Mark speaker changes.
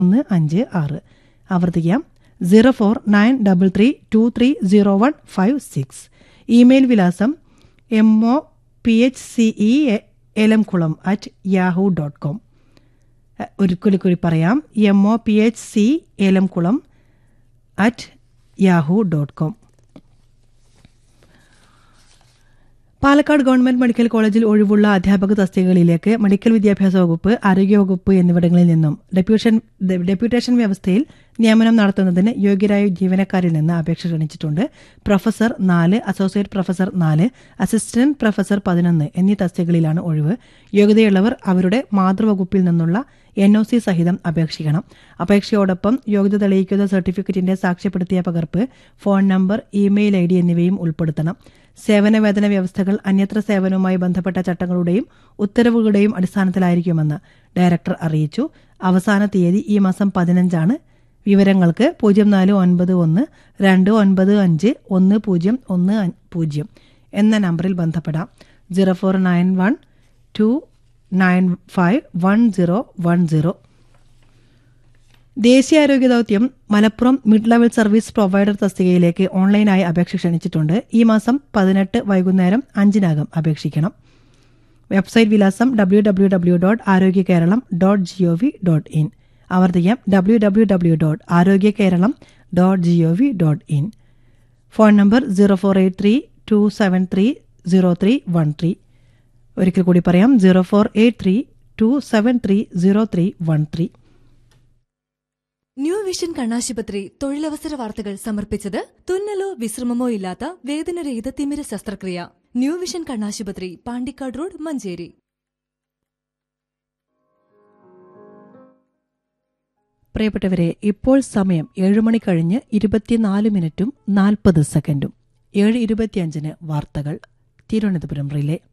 Speaker 1: ഒന്ന് അഞ്ച് ആറ് ആവർത്തിക്കാം zero four nine double three two three zero one five six email വിലാസം M O P H C E Elamkulam at Yahoo dot com ഒരിക്കൽ കൂടി പറയാം M O P H C Elamkulam at Yahoo dot com Palakkad government medical കോളേജിൽ ഒഴിവുള്ള അധ്യാപക തസ്തികകളിലേക്ക് medical വിദ്യാഭ്യാസ വകുപ്പ് ആരോഗ്യവകുപ്പ് എന്നിവിടങ്ങളിൽ നിന്നും ഡെപ്യൂഷൻ ഡെപ്യൂട്ടേഷൻ വ്യവസ്ഥയിൽ നിയമനം നടത്തുന്നതിന് യോഗ്യരായ ജീവനക്കാരിൽ നിന്ന് അപേക്ഷ ക്ഷണിച്ചിട്ടുണ്ട് പ്രൊഫസർ നാല് അസോസിയേറ്റ് പ്രൊഫസർ നാല് അസിസ്റ്റന്റ് പ്രൊഫസർ പതിനൊന്ന് എന്നീ തസ്തികകളിലാണ് ഒഴിവ് യോഗ്യതയുള്ളവർ അവരുടെ മാതൃവകുപ്പിൽ നിന്നുള്ള എൻ ഒ സി സഹിതം അപേക്ഷിക്കണം അപേക്ഷയോടൊപ്പം യോഗ്യത തെളിയിക്കുന്ന സർട്ടിഫിക്കറ്റിന്റെ സാക്ഷ്യപ്പെടുത്തിയ പകർപ്പ് phone number email I D എന്നിവയും ഉൾപ്പെടുത്തണം സേവന വേതന വ്യവസ്ഥകൾ അന്യത്ര സേവനവുമായി ബന്ധപ്പെട്ട ചട്ടങ്ങളുടെയും ഉത്തരവുകളുടെയും അടിസ്ഥാനത്തിലായിരിക്കുമെന്ന് ഡയറക്ടർ അറിയിച്ചു അവസാന തീയതി ഈ മാസം പതിനഞ്ചാണ് വിവരങ്ങൾക്ക് പൂജ്യം നാല് ഒൻപത് ഒന്ന് രണ്ട് ഒൻപത് അഞ്ച് ഒന്ന് പൂജ്യം ഒന്ന് പൂജ്യം എന്ന നമ്പറിൽ ബന്ധപ്പെടാം zero four nine one two nine five one zero one zero ദേശീയാരോഗ്യ ദൌത്യം Malappuram mid level service provider തസ്തികയിലേക്ക് ഓൺലൈനായി അപേക്ഷ ക്ഷണിച്ചിട്ടുണ്ട് ഈ മാസം പതിനെട്ട് വൈകുന്നേരം അഞ്ചിനകം അപേക്ഷിക്കണം വെബ്സൈറ്റ് വിലാസം W W W dot Arogya Keralam dot G O V dot in ആവർത്തിക്കാം W W W dot Arogya Keralam dot G O V dot in phone number zero four eight three two seven three zero three one three ഒരിക്കൽ കൂടി പറയാം zero four eight three two seven three zero three one three
Speaker 2: New Vision കണ്ണാശുപത്രി തൊഴിലവസര വാർത്തകൾ സമർപ്പിച്ചത് തുന്നലോ വിശ്രമമോ ഇല്ലാത്ത വേദനരഹിത തിമിര ശസ്ത്രക്രിയ ന്യൂ വിഷൻ കണ്ണാശുപത്രി പാണ്ടിക്കാട് റോഡ് മഞ്ചേരി
Speaker 1: പ്രിയപ്പെട്ടവരെ ഇപ്പോൾ സമയം ഏഴ് മണി കഴിഞ്ഞ് ഇരുപത്തിനാല് മിനിറ്റും നാൽപ്പത് സെക്കൻഡും ഏഴ് ഇരുപത്തിയഞ്ചിന് വാർത്തകൾ തിരുവനന്തപുരം റിലേ